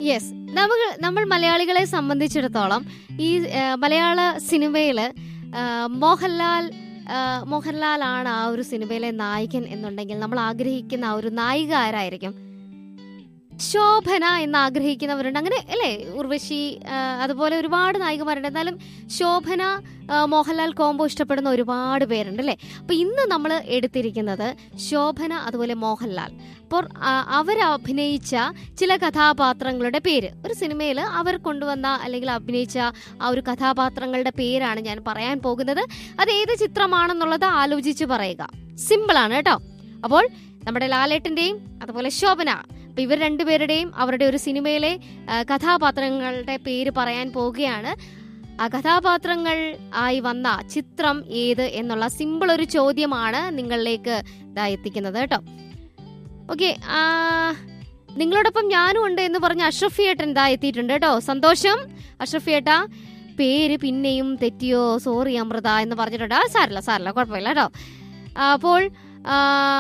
yes നമ്മൾ നമ്മൾ മലയാളികളെ സംബന്ധിച്ചിടത്തോളം ഈ ആ, മലയാള സിനിമയില് ആ, മോഹൻലാൽ ആ, മോഹൻലാൽ ആണ് ആ ഒരു സിനിമയിലെ നായകൻ എന്നുണ്ടെങ്കിൽ നമ്മൾ ആഗ്രഹിക്കുന്ന ആ ഒരു നായിക ആരായിരിക്കും ശോഭന എന്ന് ആഗ്രഹിക്കുന്നവരുണ്ട് അങ്ങനെ അല്ലേ ഉർവശി ആ, അതുപോലെ ഒരുപാട് നായികമാരുണ്ട് എന്നാലും ശോഭന ആ, മോഹൻലാൽ കോംബോ ഇഷ്ടപ്പെടുന്ന ഒരുപാട് പേരുണ്ട് അല്ലേ അപ്പൊ ഇന്ന് നമ്മൾ എടുത്തിരിക്കുന്നത് ശോഭന അതുപോലെ മോഹൻലാൽ അപ്പോൾ അവർ അഭിനയിച്ച ചില കഥാപാത്രങ്ങളുടെ പേര് ഒരു സിനിമയിൽ അവർ കൊണ്ടുവന്ന അല്ലെങ്കിൽ അഭിനയിച്ച ആ ഒരു കഥാപാത്രങ്ങളുടെ പേരാണ് ഞാൻ പറയാൻ പോകുന്നത് അത് ഏത് ചിത്രമാണെന്നുള്ളത് ആലോചിച്ച് പറയുക സിമ്പിൾ ആണ് കേട്ടോ അപ്പോൾ നമ്മുടെ ലാലേട്ടന്റെയും അതുപോലെ ശോഭന അപ്പൊ ഇവർ രണ്ടുപേരുടെയും അവരുടെ ഒരു സിനിമയിലെ ആ, കഥാപാത്രങ്ങളുടെ പേര് പറയാൻ പോവുകയാണ് ആ കഥാപാത്രങ്ങൾ ആയി വന്ന ചിത്രം ഏത് എന്നുള്ള സിമ്പിൾ ഒരു ചോദ്യമാണ് നിങ്ങളിലേക്ക് ഇതാ എത്തിക്കുന്നത് കേട്ടോ ഓക്കെ നിങ്ങളോടൊപ്പം ഞാനും ഉണ്ട് എന്ന് പറഞ്ഞ അഷ്റഫി ഏട്ടൻ ഇതാ എത്തിയിട്ടുണ്ട് കേട്ടോ സന്തോഷം അഷ്റഫി ഏട്ടാ പേര് പിന്നെയും തെറ്റിയോ സോറി അമൃത എന്ന് പറഞ്ഞിട്ടുണ്ട് ആ സാരല്ല സാരല്ല കുഴപ്പമില്ല കേട്ടോ ആ, അപ്പോൾ ആ,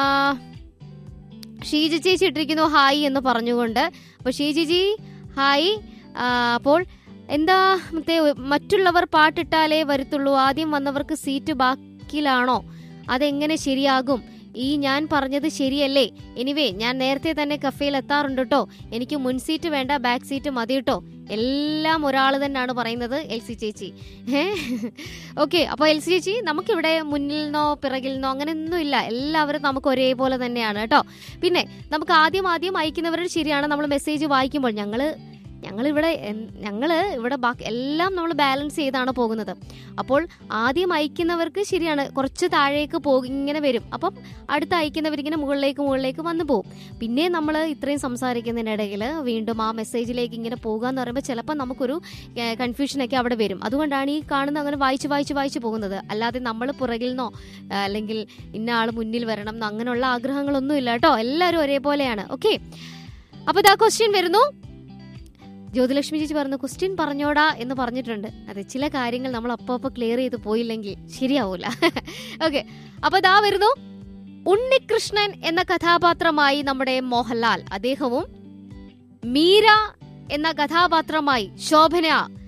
ഷീജ ചേച്ചി ഇട്ടിരിക്കുന്നു ഹായ് എന്ന് പറഞ്ഞുകൊണ്ട് അപ്പോൾ ഷീജിജി ഹായ് ആ, അപ്പോൾ എന്താ മറ്റേ മറ്റുള്ളവർ പാട്ടിട്ടാലേ വരത്തുള്ളൂ ആദ്യം വന്നവർക്ക് സീറ്റ് ബാക്കിലാണോ അതെങ്ങനെ ശരിയാകും ഈ ഞാൻ പറഞ്ഞത് ശരിയല്ലേ എനിവേ ഞാൻ നേരത്തെ തന്നെ കഫേയിൽ എത്താറുണ്ട് കേട്ടോ എനിക്ക് മുൻ സീറ്റ് വേണ്ട ബാക്ക് സീറ്റ് മതി കേട്ടോ എല്ലാം ഒരാൾ തന്നെയാണ് പറയുന്നത് എൽ സി ചേച്ചി ഏ ഓക്കെ അപ്പോൾ എൽ സി ചേച്ചി നമുക്കിവിടെ മുന്നിൽ നിന്നോ പിറകിൽ നിന്നോ അങ്ങനെ ഒന്നുമില്ല എല്ലാവരും നമുക്ക് ഒരേപോലെ തന്നെയാണ് കേട്ടോ പിന്നെ നമുക്ക് ആദ്യം ആദ്യം അയക്കുന്നവരുടെ ശരിയാണ് നമ്മൾ മെസ്സേജ് വായിക്കുമ്പോൾ ഞങ്ങൾ ഞങ്ങൾ ഇവിടെ ഞങ്ങൾ ഇവിടെ ബാക്കി എല്ലാം നമ്മൾ ബാലൻസ് ചെയ്താണ് പോകുന്നത് അപ്പോൾ ആദ്യം അയക്കുന്നവർക്ക് ശരിയാണ് കുറച്ച് താഴേക്ക് പോകും ഇങ്ങനെ വരും അപ്പം അടുത്ത് അയക്കുന്നവരിങ്ങനെ മുകളിലേക്ക് മുകളിലേക്ക് വന്നു പോകും പിന്നെ നമ്മൾ ഇത്രയും സംസാരിക്കുന്നതിനിടയിൽ വീണ്ടും ആ മെസ്സേജിലേക്ക് ഇങ്ങനെ പോകുക എന്ന് പറയുമ്പോൾ ചിലപ്പോൾ നമുക്കൊരു കൺഫ്യൂഷനൊക്കെ അവിടെ വരും അതുകൊണ്ടാണ് ഈ കാണുന്ന അങ്ങനെ വായിച്ച് വായിച്ച് വായിച്ച് പോകുന്നത് അല്ലാതെ നമ്മൾ പുറകിൽ നിന്നോ ആ, അല്ലെങ്കിൽ ഇന്ന ആൾ മുന്നിൽ വരണം എന്നോ അങ്ങനെയുള്ള ആഗ്രഹങ്ങളൊന്നും ഇല്ല കേട്ടോ എല്ലാവരും ഒരേപോലെയാണ് ഓക്കെ അപ്പോൾ ഇതാ ക്വസ്റ്റ്യൻ വരുന്നു ജ്യോതിലക്ഷ്മി ചേച്ചി പറഞ്ഞു ക്വസ്റ്റ്യൻ പറഞ്ഞോടാ എന്ന് പറഞ്ഞിട്ടുണ്ട് അതെ ചില കാര്യങ്ങൾ നമ്മൾ അപ്പൊ അപ്പൊ ക്ലിയർ ചെയ്ത് പോയില്ലെങ്കിൽ ശരിയാവൂല ഓക്കെ അപ്പൊ ഇതാ വരുന്നു ഉണ്ണികൃഷ്ണൻ എന്ന കഥാപാത്രമായി നമ്മുടെ മോഹൻലാൽ അദ്ദേഹവും മീര എന്ന കഥാപാത്രമായി ശോഭന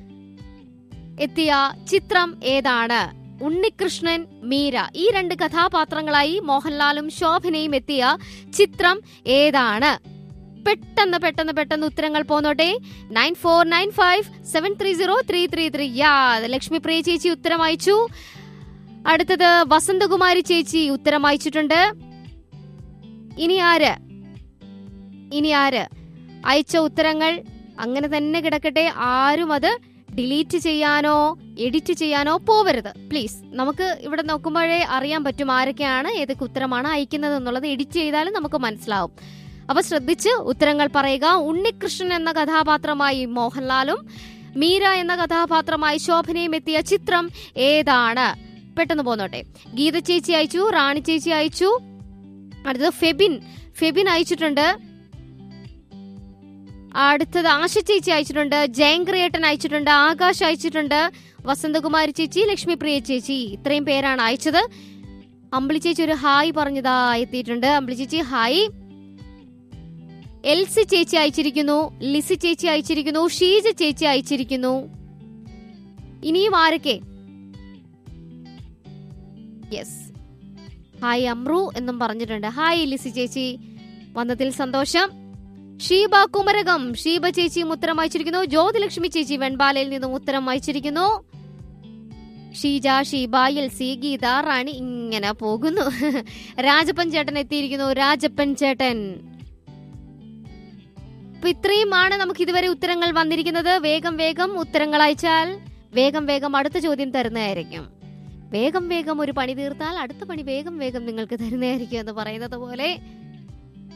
എത്തിയ ചിത്രം ഏതാണ് ഉണ്ണികൃഷ്ണൻ മീര ഈ രണ്ട് കഥാപാത്രങ്ങളായി മോഹൻലാലും ശോഭനയും എത്തിയ ചിത്രം ഏതാണ് പെട്ടെന്ന് പെട്ടെന്ന് പെട്ടെന്ന് ഉത്തരങ്ങൾ പോന്നോട്ടെ nine four nine five seven three zero three three three യാ ലക്ഷ്മി പ്രിയ ചേച്ചി ഉത്തരം അയച്ചു അടുത്തത് വസന്തകുമാരി ചേച്ചി ഉത്തരം അയച്ചിട്ടുണ്ട് ഇനി ആര് ഇനി ആര് അയച്ച ഉത്തരങ്ങൾ അങ്ങനെ തന്നെ കിടക്കട്ടെ ആരും അത് ഡിലീറ്റ് ചെയ്യാനോ എഡിറ്റ് ചെയ്യാനോ പോവരുത് പ്ലീസ് നമുക്ക് ഇവിടെ നോക്കുമ്പോഴേ അറിയാൻ പറ്റും ആരൊക്കെയാണ് ഏതൊക്കെ ഉത്തരമാണ് അയക്കുന്നത് എന്നുള്ളത് എഡിറ്റ് ചെയ്താലും നമുക്ക് മനസ്സിലാവും അപ്പൊ ശ്രദ്ധിച്ച് ഉത്തരങ്ങൾ പറയുക ഉണ്ണികൃഷ്ണൻ എന്ന കഥാപാത്രമായി മോഹൻലാലും മീര എന്ന കഥാപാത്രമായി ശോഭനയും എത്തിയ ചിത്രം ഏതാണ് പെട്ടെന്ന് പോന്നോട്ടെ ഗീത ചേച്ചി അയച്ചു റാണി ചേച്ചി അയച്ചു അടുത്തത് ഫെബിൻ ഫെബിൻ അയച്ചിട്ടുണ്ട് അടുത്തത് ആശ ചേച്ചി അയച്ചിട്ടുണ്ട് ജയങ്ക്രിയേട്ടൻ അയച്ചിട്ടുണ്ട് ആകാശ് അയച്ചിട്ടുണ്ട് വസന്തകുമാരി ചേച്ചി ലക്ഷ്മി പ്രിയ ചേച്ചി ഇത്രയും പേരാണ് അയച്ചത് അമ്പിളി ചേച്ചി ഒരു ഹായ് പറഞ്ഞതാ എത്തിയിട്ടുണ്ട് അമ്പിളി ചേച്ചി ഹായ് എൽസി ചേച്ചി അയച്ചിരിക്കുന്നു ലിസി ചേച്ചി അയച്ചിരിക്കുന്നു ഷീജ ചേച്ചി അയച്ചിരിക്കുന്നു ഇനിയും ആരൊക്കെ യെസ് ഹായ് അമ്രു എന്നും പറഞ്ഞിട്ടുണ്ട് ഹായ് ലിസി ചേച്ചി വന്നതിൽ സന്തോഷം ഷീബ കുമരകം ഷീബ ചേച്ചിയും ഉത്തരം അയച്ചിരിക്കുന്നു ജ്യോതിലക്ഷ്മി ചേച്ചി വെൺപാലയിൽ നിന്നും ഉത്തരം അയച്ചിരിക്കുന്നു ഷീജ ഷീബ എൽസി ഗീത റാണി ഇങ്ങനെ പോകുന്നു രാജപ്പൻ ചേട്ടൻ എത്തിയിരിക്കുന്നു രാജപ്പൻ ചേട്ടൻ അപ്പൊ ഇത്രയുമാണ് നമുക്ക് ഇതുവരെ ഉത്തരങ്ങൾ വന്നിരിക്കുന്നത് വേഗം വേഗം ഉത്തരങ്ങൾ അയച്ചാൽ വേഗം വേഗം അടുത്ത ചോദ്യം തരുന്നതായിരിക്കും വേഗം വേഗം ഒരു പണി തീർത്താൽ അടുത്ത പണി വേഗം വേഗം നിങ്ങൾക്ക് തരുന്നതായിരിക്കും എന്ന് പറയുന്നത് പോലെ